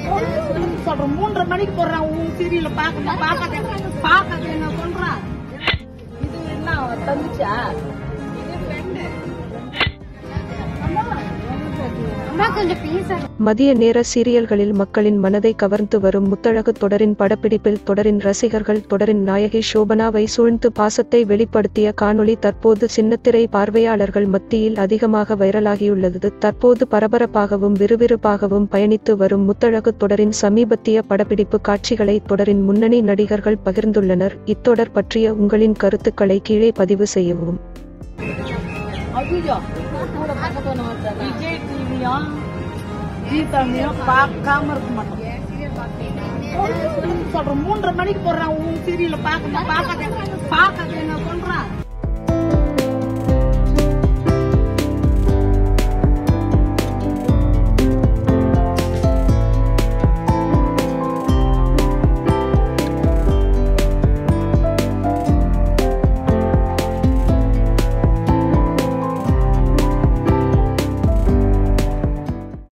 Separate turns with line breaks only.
சொல்றேன் மூன்றரை மணிக்கு போடுறான் உன் சீரியல பாக்க பாக்காத பாக்காத என்ன சொல்றான் இது என்ன தந்துச்சா
அம்மா கொஞ்சம் பேச
மதிய நேர சீரியல்களில் மக்களின் மனதை கவர்ந்து வரும் முத்தழகு தொடரின் படப்பிடிப்பில் தொடரின் ரசிகர்கள் தொடரின் நாயகி சோபனாவை சூழ்ந்து பாசத்தை வெளிப்படுத்திய காணொளி தற்போது சின்னத்திரை பார்வையாளர்கள் மத்தியில் அதிகமாக வைரலாகியுள்ளது தற்போது பரபரப்பாகவும் விறுவிறுப்பாகவும் பயணித்து வரும் முத்தழகு தொடரின் சமீபத்திய படப்பிடிப்பு காட்சிகளை தொடரின் முன்னணி நடிகர்கள் பகிர்ந்துள்ளனர் இத்தொடர் பற்றிய உங்களின் கருத்துக்களை கீழே பதிவு செய்யவும்
ஐயோ விஜய் டிவியும் ஜி தமிழையும் பார்க்காம இருக்க மாட்டோம் சொல்றேன் மூன்றரை மணிக்கு போடுறான் உன் சீரியல பாக்க பாக்காத பாக்காத என்ன சொல்றான்